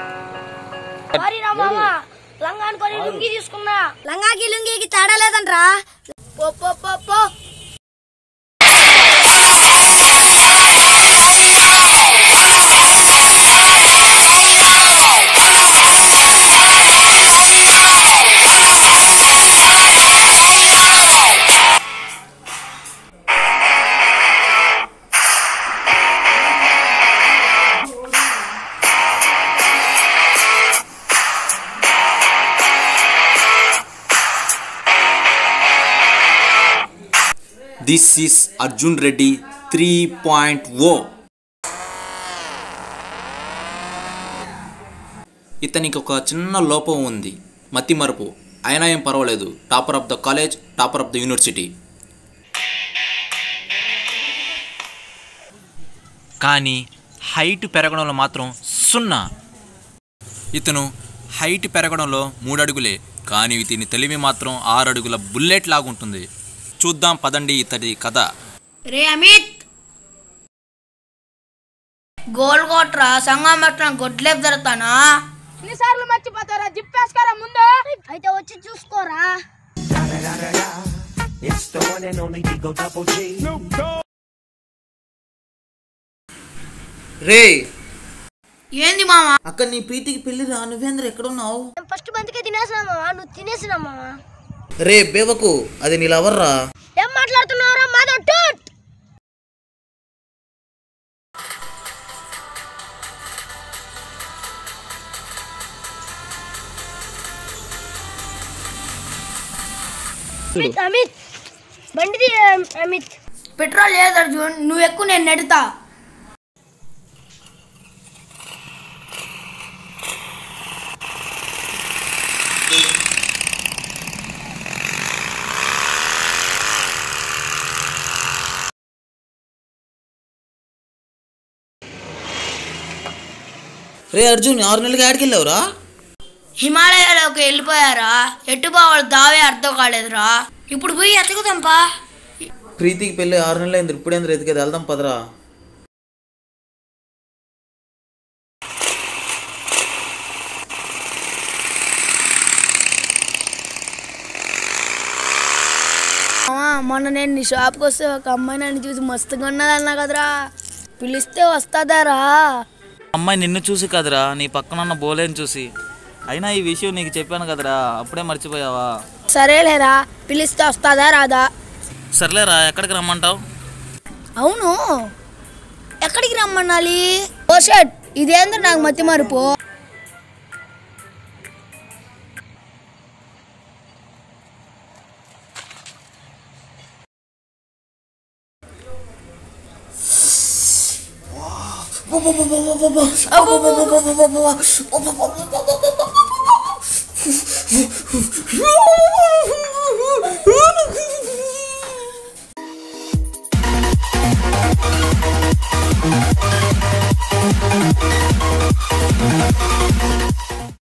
sorry రా మామ లంగా అనుకొని లుంగి తీసుకున్నా లంగాకి లుంగికి తేడా లేదంట్రా పో పో పో పో this is Arjun Reddy three point O ఇతనికి ఒక చిన్న లోపం ఉంది మతి మరుపు అయినా ఏం పర్వాలేదు topper of the college topper of the university కానీ హైట్ పెరగడంలో మాత్రం సున్నా ఇతను హైట్ పెరగడంలో మూడు అడుగులే కానీ ఇతని తెలివి మాత్రం ఆరు అడుగుల బుల్లెట్ లాగుంటుంది చూద్దాం పదండి ఇతడి కథ రే అమిత్ గోల్ కొట్రా సంగం పెట్టిన గొడ్లేపు జరుగుతానా ఎన్నిసార్లు మర్చిపోతారా జిప్పేసుకోరా ముందు అయితే వచ్చి చూసుకోరా రే ఏంది మామ అక్క నీ ప్రీతికి పెళ్లి రా నువ్వేంద్ర ఎక్కడున్నావు మేము ఫస్ట్ బంతికే తినేసినా మామ నువ్వు తినేసినా మామ రే బేవకు అది నీ లవర్రా ఏం మాట్లాడుతున్నావురా మాతో టూట్ అమిత్ అమిత్ బండిది అమిత్ పెట్రోల్ లేదు అర్జున్ నువ్వు ఎక్కువ నేను నెడతా రే అర్జున్ ఆరు నెలలకి ఆడికి వెళ్ళావురా హిమాలయాలోకి వెళ్ళిపోయారా ఎటు పోవాలి దావే అర్థం కాలేదురా ఇప్పుడు పోయి ఎతుకుతాంపా ప్రీతికి పెళ్లి ఆరు నెలలు అయింది ఇప్పుడేంద్ర ఎదిగేది వెళ్దాం పదరా మొన్న నేను నీ షాప్కి వస్తే ఒక అమ్మాయి నన్ను చూసి మస్తుగా ఉన్నదన్నా కదరా పిలిస్తే వస్తుందారా అమ్మాయి నిన్ను చూసి కదరా నీ పక్కన ఉన్న బోలేని చూసి అయినా ఈ విషయం నీకు చెప్పాను కదరా అప్పుడే మర్చిపోయావా సరేలేరా పిలిస్తే వస్తుందా రాదా సర్లేరా ఎక్కడికి రమ్మంటావు అవును ఎక్కడికి రమ్మన్నాలి ఓ షట్ ఇదేందో నాకు మతి మరుపు